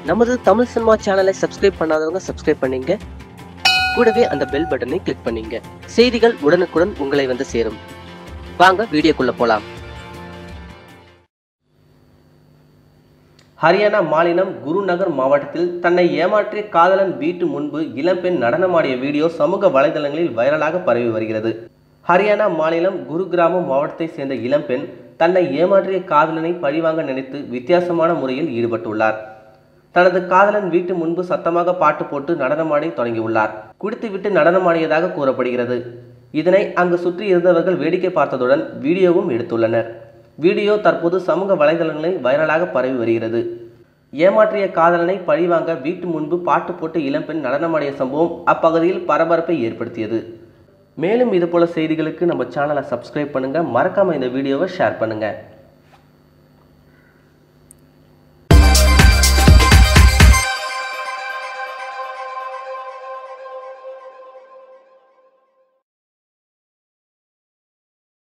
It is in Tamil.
நமது தமிழ் சினிமா சேனலை சப்ஸ்கிரைப் பண்ணாதவங்க சப்ஸ்கிரைப் பண்ணீங்க கூடவே அந்த பெல் பட்டனை கிளிக் பண்ணீங்க செய்திகள் உடனுக்குடன் உங்களை வந்து சேரும் வாங்க வீடியோக்குள்ள போலாம் ஹரியானா மாநிலம் குருநகர் மாவட்டத்தில் தன்னை ஏமாற்றிய காதலன் வீட்டு முன்பு இளம்பெண் நடனமாடிய வீடியோ சமூக வலைதளங்களில் வைரலாக பரவி வருகிறது ஹரியானா மாநிலம் குருகிராமம் மாவட்டத்தை சேர்ந்த இளம்பெண் தன்னை ஏமாற்றிய காதலனை பழிவாங்க நினைத்து வித்தியாசமான முறையில் ஈடுபட்டுள்ளார் தனது காதலன் வீட்டு முன்பு சத்தமாக பாட்டு போட்டு நடனமாடி தொடங்கியுள்ளார் குடித்துவிட்டு நடனமாடியதாக கூறப்படுகிறது இதனை அங்கு சுற்றி இருந்தவர்கள் வேடிக்கை பார்த்ததுடன் வீடியோவும் எடுத்துள்ளனர் வீடியோ தற்போது சமூக வலைதளங்களில் வைரலாக பரவி வருகிறது ஏமாற்றிய காதலனை பழிவாங்க வீட்டு முன்பு பாட்டு போட்டு இளம்பெண் நடனமாடிய சம்பவம் அப்பகுதியில் பரபரப்பை ஏற்படுத்தியது மேலும் இதுபோல செய்திகளுக்கு நம்ம சேனலை சப்ஸ்கிரைப் பண்ணுங்க மறக்காம இந்த வீடியோவை ஷேர் பண்ணுங்க